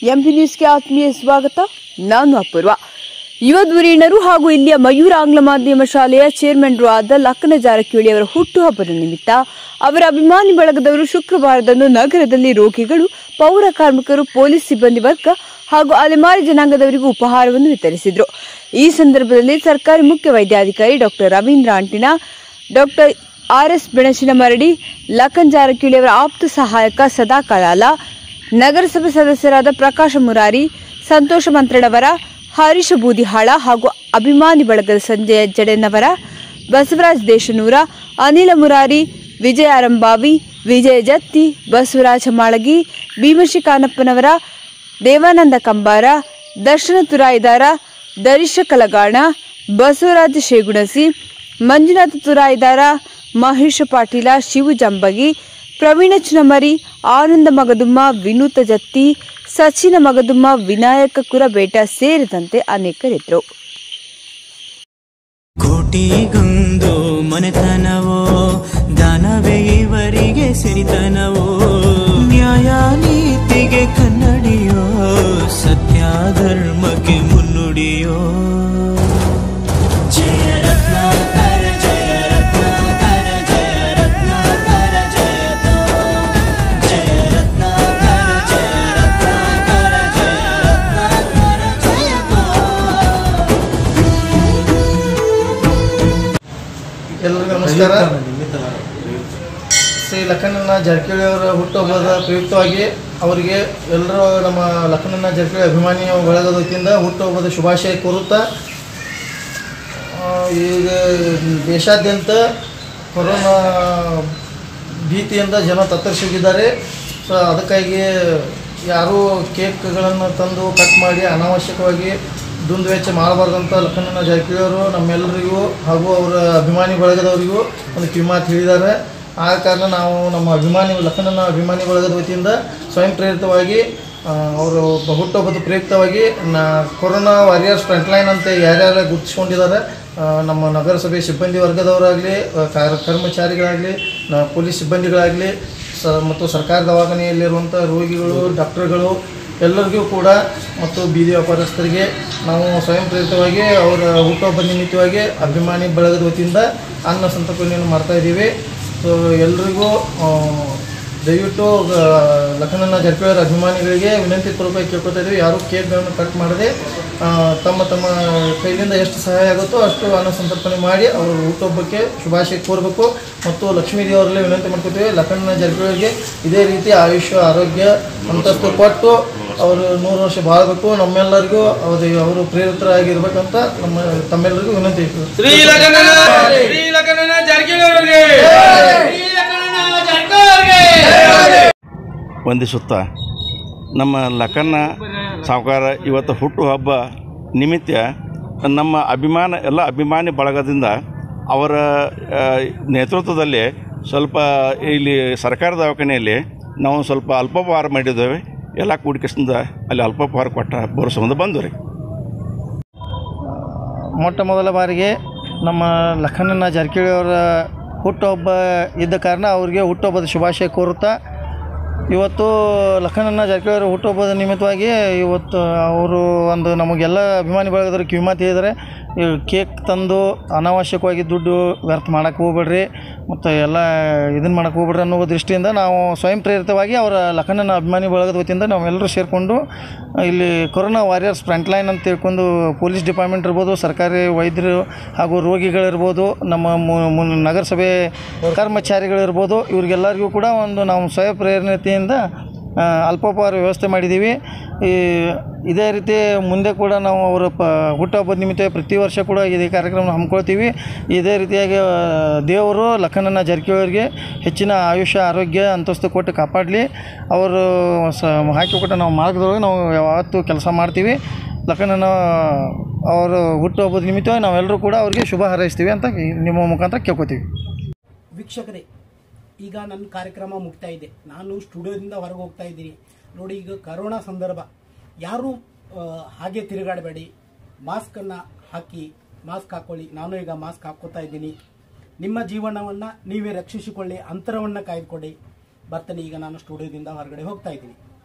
MP ನ್ಯೂಸ್ಗೆ ಆತ್ಮೀಯ ಸ್ವಾಗತ ನಾನು ಅಪೂರ್ವ ಯುವ ಧುರೀಣರು ಹಾಗೂ ಇಲ್ಲಿಯ ಮಯೂರ ಆಂಗ್ಲ ಮಾಧ್ಯಮ ಶಾಲೆಯ ಚೇರ್ಮನ್ರು ಆದ ಲಕ್ಕನ ಜಾರಕಿಹೊಳಿ ಅವರ ಹುಟ್ಟುಹಬ್ಬದ ನಿಮಿತ್ತ ಅವರ ಅಭಿಮಾನಿ ಬಳಗದವರು ಶುಕ್ರವಾರದಂದು ನಗರದಲ್ಲಿ ರೋಗಿಗಳು ಪೌರ ಕಾರ್ಮಿಕರು ಪೊಲೀಸ್ ಸಿಬ್ಬಂದಿ ವರ್ಗ ಹಾಗೂ ಅಲೆಮಾರಿ ಜನಾಂಗದವರಿಗೂ ಉಪಹಾರವನ್ನು ವಿತರಿಸಿದರು ಈ ಸಂದರ್ಭದಲ್ಲಿ ಸರ್ಕಾರಿ ಮುಖ್ಯ ವೈದ್ಯಾಧಿಕಾರಿ doctor Ravindra Antina doctor RS Benasinamaradi Lakhan Jarkiholi ಅವರ ಆಪ್ತ ಸಹಾಯಕ ಸದಾ ಕಲಾಲ ನಗರಸಭೆ ಸದಸ್ಯರಾದ ಪ್ರಕಾಶ ಮುರಾರಿ ಸಂತೋಷ ಮಂತ್ರಡವರ ಹರೀಶ ಬೂದಿಹಾಳ ಹಾಗೂ ಅಭಿಮಾನಿ ಬಳಗದ ಸಂಜಯ ಜಡೆನವರ ಬಸವರಾಜ್ ದೇಶನೂರ ಅನಿಲ ಮುರಾರಿ ವಿಜಯ ಅರಂಬಾವಿ ವಿಜಯ ಜತ್ತಿ ಬಸವರಾಜ ಮಾಳಗಿ ಭೀಮಶಿ ಕಾನಪ್ಪನವರ ದೇವಾನಂದ ಕಂಬಾರ ದರ್ಶನ ತುರಾಯಿದಾರ ದರಿಶ ಕಲಗಾಣ ಬಸವರಾಜ ಶೇಗುಣಸಿ ಮಂಜುನಾಥ ತುರಾಯಿದಾರ ಮಹೇಶ ಪಾಟೀಲ ಶಿವು ಜಂಬಗಿ ಪ್ರವೀಣ ಚುನಮರಿ ಆನಂದ ಮಗದುಮ್ಮ ವಿನೂತ ಜತ್ತಿ ಸಚಿನ ಮಗದುಮ್ಮ ವಿನಾಯಕ ಕುರಬೇಟ ಸೇರಿದಂತೆ ಅನೇಕರಿದ್ದರು ಕೋಟಿಗೊಂದು ಮನೆತನವೋ ದಾನವೇ ಇವರಿಗೆ ಸಿರಿತನವೋ ನ್ಯಾಯ ನೀತಿಗೆ ಕನ್ನಡಿಯೋ ಸತ್ಯ ಧರ್ಮಕ್ಕೆ ಮುನ್ನುಡಿಯೋ ಜಯ ರತ್ನಾಕರ ಜಯ ರತ್ನಾಕರ ಜಯ ರತ್ನಾಕರ ಜಯತೋ ಜಯ ರತ್ನಾಕರ ಜಯ ರತ್ನಾಕರ ಜಯ ರತ್ನಾಕರ ಜಯತೋ ಎಲ್ಲರಿಗೂ ನಮಸ್ಕಾರ ಶ್ರೀ ಲಖನಣ್ಣ ಜಾರಕಿಹೊಳಿ ಅವರ ಹುಟ್ಟುಹಬ್ಬದ ಪ್ರಯುಕ್ತವಾಗಿ ಅವರಿಗೆ ಎಲ್ಲರೂ ನಮ್ಮ ಲಖನಣ್ಣ ಜಾರಕಿಹೊಳಿ ಅಭಿಮಾನಿ ಬಳಗದ ವತಿಯಿಂದ ಹುಟ್ಟುಹಬ್ಬದ ಶುಭಾಶಯ ಕೋರುತ್ತಾ ಆ, ಈಗ ದೇಶಾದ್ಯಂತ ಕೊರೋನಾ ಭೀತಿಯಿಂದ ಜನ ತತ್ತರಿಸಿದ್ದಾರೆ ಸೊ ಅದಕ್ಕಾಗಿ ಯಾರೂ ಕೇಕ್ಗಳನ್ನು ತಂದು ಕಟ್ ಮಾಡಿ ಅನಾವಶ್ಯಕವಾಗಿ ದುಂದು ವೆಚ್ಚ ಮಾಡಬಾರ್ದಂತ ಲಖನಣ್ಣ ಜಾರಕಿಹೊಳಿ ಅವರು ನಮ್ಮೆಲ್ಲರಿಗೂ ಹಾಗೂ ಅವರ ಅಭಿಮಾನಿ ಬಳಗದವರಿಗೂ ಒಂದು ಕಿವಿಮಾತು ಹೇಳಿದ್ದಾರೆ ಆ ಕಾರಣ ನಾವು ನಮ್ಮ ಅಭಿಮಾನಿ ಲಖನಣ್ಣ ಅಭಿಮಾನಿ ಬಳಗದ ವತಿಯಿಂದ ಸ್ವಯಂ ಪ್ರೇರಿತವಾಗಿ ಆ, ಅವರು ಹುಟ್ಟುಹಬ್ಬದ ಪ್ರಯುಕ್ತವಾಗಿ ನಾ ಕೊರೋನಾ ವಾರಿಯರ್ಸ್ ಫ್ರಂಟ್ಲೈನ್ ಅಂತ ಯಾರ್ಯಾರು ಗುರುತಿಸ್ಕೊಂಡಿದ್ದಾರೆ ಆ, ನಮ್ಮ ನಗರಸಭೆ ಸಿಬ್ಬಂದಿ ವರ್ಗದವರಾಗಲಿ ಕರ್ಮಚಾರಿಗಳಾಗಲಿ ನ ಪೊಲೀಸ್ ಸಿಬ್ಬಂದಿಗಳಾಗಲಿ ಸ ಮತ್ತು ಸರ್ಕಾರ ದವಾಖಾನೆಯಲ್ಲಿರುವಂಥ ರೋಗಿಗಳು ಡಾಕ್ಟರ್ಗಳು ಎಲ್ಲರಿಗೂ ಕೂಡ ಮತ್ತು ಬೀದಿ ವ್ಯಾಪಾರಸ್ಥರಿಗೆ ನಾವು ಸ್ವಯಂ ಪ್ರೇರಿತವಾಗಿ ಅವರ ಹುಟ್ಟುಹಬ್ಬದ ನಿಮಿತ್ತವಾಗಿ ಅಭಿಮಾನಿ ಬಳಗದ ವತಿಯಿಂದ ಅನ್ನ ಸಂತರ್ಪಣೆಯನ್ನು ಮಾಡ್ತಾ ಇದ್ದೀವಿ ಸೊ ಎಲ್ರಿಗೂ ಆ, ದಯವಿಟ್ಟು ಆ, ಲಖನಣ್ಣ ಜಾರಕಿಹೊಳಿ ಅವರ ಅಭಿಮಾನಿಗಳಿಗೆ ವಿನಂತಿ ಪೂರ್ವಕವಾಗಿ ಕೇಳ್ಕೊತಾ ಇದ್ದೀವಿ ಯಾರೂ ಕೇಕ್ಗಳನ್ನು ಕಟ್ ಮಾಡದೆ ಆ, ತಮ್ಮ ತಮ್ಮ ಕೈಲಿಂದ ಎಷ್ಟು ಸಹಾಯ ಆಗುತ್ತೋ ಅಷ್ಟು ಅನ್ನ ಸಂತರ್ಪಣೆ ಮಾಡಿ ಅವರ ಹುಟ್ಟುಹಬ್ಬಕ್ಕೆ ಶುಭಾಶಯ ಕೋರಬೇಕು ಮತ್ತು ಲಕ್ಷ್ಮೀ ದೇವರಲ್ಲಿ ವಿನಂತಿ ಮಾಡ್ಕೊತೀವಿ ಲಖನಣ್ಣ ಜಾರಕಿಹೊಳಿಗೆ ಇದೇ ರೀತಿ ಆಯುಷ್ಯ ಆರೋಗ್ಯ ಅಂತಸ್ತು ಕೊಟ್ಟು ಅವರು ನೂರು ವರ್ಷ ಬಾಳಬೇಕು ನಮ್ಮೆಲ್ಲರಿಗೂ ಅವರು ಅವರು ಪ್ರೇರಿತರಾಗಿರ್ಬೇಕಂತ ನಮ್ಮ ತಮ್ಮೆಲ್ಲರಿಗೂ ವಿನಂತಿ ಶ್ರೀ ಲಖನನ ಶ್ರೀ ಲಖನನ ಜಾರಕಿಹೊಳಿ ಅವರಿಗೆ ಶ್ರೀ ಲಖನನ ಜಾರಕಿಹೊಳಿ ಅವರಿಗೆ ವಂದಿಸುತ್ತಾ ನಮ್ಮ ಲಕ್ಕನ್ನ ಸಾವುಕಾರ ಇವತ್ತು ಹುಟ್ಟುಹಬ್ಬ ನಿಮಿತ್ತ ನಮ್ಮ ಅಭಿಮಾನ ಎಲ್ಲ ಅಭಿಮಾನಿ ಬಳಗದಿಂದ ಅವರ ಆ, ನೇತೃತ್ವದಲ್ಲಿ ಸ್ವಲ್ಪ ಇಲ್ಲಿ ಸರ್ಕಾರ ದವಾಖಾನೆಯಲ್ಲಿ ನಾವು ಸ್ವಲ್ಪ ಅಲ್ಪೋಪಹಾರ ಮಾಡಿದ್ದೇವೆ ಎಲ್ಲ ಕೂಡಿಕೆಸಿಂದ ಅಲ್ಲಿ ಅಲ್ಪೋಪಹಾರ ಕೊಟ್ಟ ಭರೋಸೆ ಬಂದು ರೀ ಮೊಟ್ಟ ಮೊದಲ ಬಾರಿಗೆ ನಮ್ಮ ಲಖನಣ್ಣ ಜಾರಕಿಹೊಳಿ ಅವರ ಹುಟ್ಟುಹಬ್ಬ ಇದ್ದ ಕಾರಣ ಅವರಿಗೆ ಹುಟ್ಟುಹಬ್ಬದ ಶುಭಾಶಯ ಕೋರುತ್ತಾ ಇವತ್ತು ಲಖನಣ್ಣ ಜಾರಕಿಹೊಳಿ ಅವರ ಹುಟ್ಟುಹಬ್ಬದ ನಿಮಿತ್ತವಾಗಿ ಇವತ್ತು ಅವರು ಒಂದು ನಮಗೆಲ್ಲ ಅಭಿಮಾನಿ ಬಳಗದವರು ಕಿವಿಮಾತು ಹೇಳಿದ್ದಾರೆ ಈ ಕೇಕ್ ತಂದು ಅನಾವಶ್ಯಕವಾಗಿ ದುಡ್ಡು ವ್ಯರ್ಥ ಮಾಡೋಕ್ಕೆ ಹೋಗ್ಬೇಡ್ರಿ ಮತ್ತು ಎಲ್ಲ ಇದನ್ನು ಮಾಡೋಕ್ಕೆ ಹೋಗ್ಬೇಡ್ರಿ ಅನ್ನೋ ದೃಷ್ಟಿಯಿಂದ ನಾವು ಸ್ವಯಂ ಪ್ರೇರಿತವಾಗಿ ಅವರ ಲಖನಣ್ಣ ಅಭಿಮಾನಿ ಬಳಗದ ವತಿಯಿಂದ ನಾವೆಲ್ಲರೂ ಸೇರಿಕೊಂಡು ಇಲ್ಲಿ ಕೊರೋನಾ ವಾರಿಯರ್ಸ್ ಫ್ರಂಟ್ಲೈನ್ ಅಂತ ತಿಳ್ಕೊಂಡು ಪೊಲೀಸ್ ಡಿಪಾರ್ಟ್ಮೆಂಟ್ ಇರ್ಬೋದು ಸರ್ಕಾರಿ ವೈದ್ಯರು ಹಾಗೂ ರೋಗಿಗಳಿರ್ಬೋದು ನಮ್ಮ ಮು- ಮು- ನಗರಸಭೆ ಕರ್ಮಚಾರಿಗಳಿರ್ಬೋದು ಇವ್ರಿಗೆಲ್ಲರಿಗೂ ಕೂಡ ಒಂದು ನಾವು ಸ್ವಯಂ ಪ್ರೇರಣೆಯಿಂದ ಆ, ಅಲ್ಪೋಪಹಾರ ವ್ಯವಸ್ಥೆ ಮಾಡಿದ್ದೀವಿ ಈ ಇದೇ ರೀತಿ ಮುಂದೆ ಕೂಡ ನಾವು ಅವರ ಪ ಹುಟ್ಟುಹಬ್ಬದ ನಿಮಿತ್ತ ಪ್ರತಿ ವರ್ಷ ಕೂಡ ಇದೇ ಕಾರ್ಯಕ್ರಮ ಹಮ್ಮಿಕೊಳ್ತೀವಿ ಇದೇ ರೀತಿಯಾಗಿ ಆ, ದೇವರು ಲಖನಣ್ಣ ಜಾರಕಿಹೊಳಿಗೆ ಹೆಚ್ಚಿನ ಆಯುಷ್ಯ ಆರೋಗ್ಯ ಅಂತಸ್ತು ಕೊಟ್ಟು ಕಾಪಾಡಲಿ ಅವರು ಸ ಹಾಕಿಕೊಟ್ಟ ನಾವು ಮಾರ್ಗದೊಳಗೆ ನಾವು ಯಾವತ್ತೂ ಕೆಲಸ ಮಾಡ್ತೀವಿ ಲಖನಣ್ಣ ಅವರು ಹುಟ್ಟುಹಬ್ಬದ ನಿಮಿತ್ತವಾಗಿ ನಾವೆಲ್ಲರೂ ಕೂಡ ಅವರಿಗೆ ಶುಭ ಹಾರೈಸ್ತೀವಿ ಅಂತ ಈ ನಿಮ್ಮ ಮುಖಾಂತರ ಕೇಳ್ಕೊತೀವಿ ವೀಕ್ಷಕರೇ ಈಗ ನನ್ನ ಕಾರ್ಯಕ್ರಮ ಮುಗ್ತಾ ಇದೆ ನಾನು ಸ್ಟುಡಿಯೋದಿಂದ ಹೊರಗೆ ಹೋಗ್ತಾ ಇದ್ದೀನಿ ನೋಡಿ ಈಗ ಕರೋನಾ ಸಂದರ್ಭ ಯಾರೂ ಆ, ಹಾಗೆ ತಿರುಗಾಡಬೇಡಿ ಮಾಸ್ಕನ್ನು ಹಾಕಿ ಮಾಸ್ಕ್ ಹಾಕ್ಕೊಳ್ಳಿ ನಾನು ಈಗ ಮಾಸ್ಕ್ ಹಾಕ್ಕೋತಾ ಇದ್ದೀನಿ ನಿಮ್ಮ ಜೀವನವನ್ನು ನೀವೇ ರಕ್ಷಿಸಿಕೊಳ್ಳಿ ಅಂತರವನ್ನು ಕಾಯ್ದುಕೊಳ್ಳಿ ಬರ್ತಾನೆ ಈಗ ನಾನು ಸ್ಟುಡಿಯೋದಿಂದ ಹೊರಗಡೆ ಹೋಗ್ತಾ ಇದ್ದೀನಿ